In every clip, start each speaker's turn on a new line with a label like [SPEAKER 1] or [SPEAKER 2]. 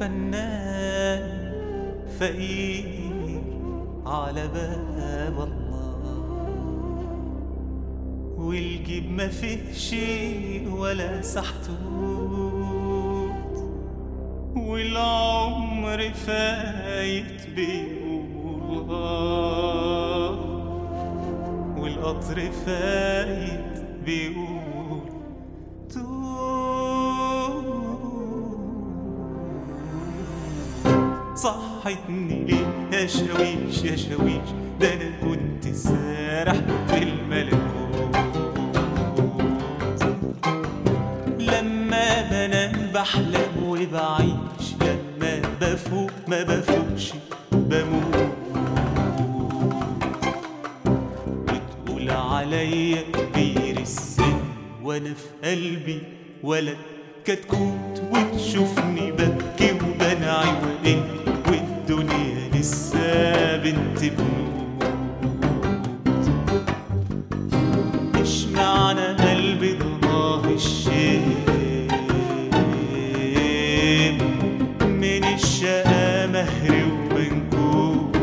[SPEAKER 1] فنان فقير على باب الله والجيب ما فيه شيء ولا سحتوت والعمر فايت بيقول آه والقطر فايت بيقول توت صحتني ليه يا شاويش يا شاويش ده انا كنت سارح في الملكوت لما بنام بحلم وبعيش لما بفوق ما بفوقش بموت بتقول عليا كبير السن وانا في قلبي ولد كتكوت وتشوفني ببكي وبنعي وإن والدنيا لسه بنت بنوت مش معنى قلبي ضناه الشيم من الشقا مهري وبنكوت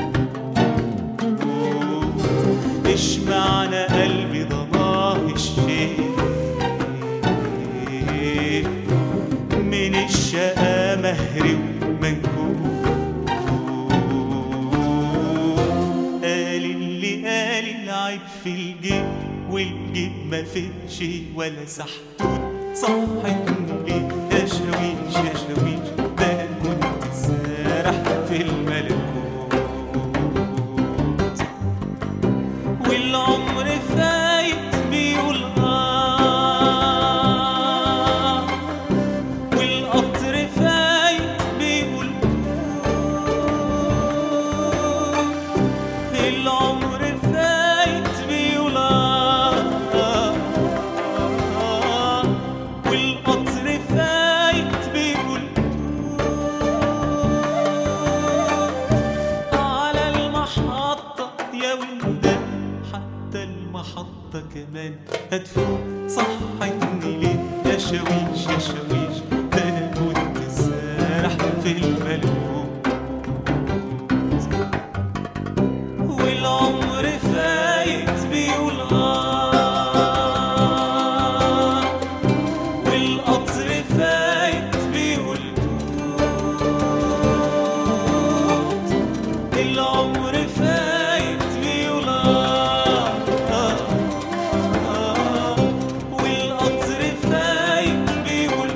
[SPEAKER 1] مش معنى قلبي ضناه الشيم من الشقا مهري ومنكوت قال اللي قال العيب في الجيب والجيب ما فيش ولا سحتوت صحتني ليه يا شاويش يا شاويش ده أنا كنت سارح في الملكوت والعمر فايت بيقول آه والقطر فايت بيقول توت العمر فايت بيقول آه والقطر فايت بيقول توت على المحطة يا ولدان حتى المحطة كمان هتفوت صحتني ليه يا شاويش يا شاويش ده أنا كنت سارح في الملكوت والعمر فايت بيقول آه والقطر فايت بيقول توت العمر فايت بيقول آه آه آه والقطر فايت بيقول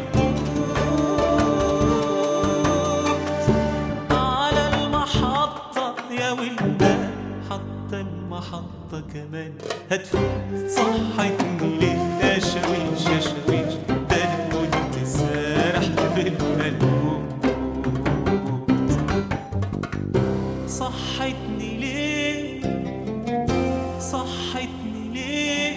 [SPEAKER 1] توت على المحطة يا ولدان حتى المحطة كمان هتفوت صحتني ليه يا شاويش يا شاويش ده أنا كنت سارح في الملكوت صحتني ليه صحتني ليه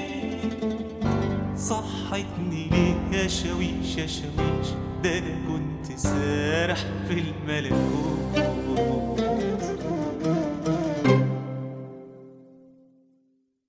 [SPEAKER 1] صحتني ليه يا شاويش يا شاويش ده أنا كنت سارح في الملكوت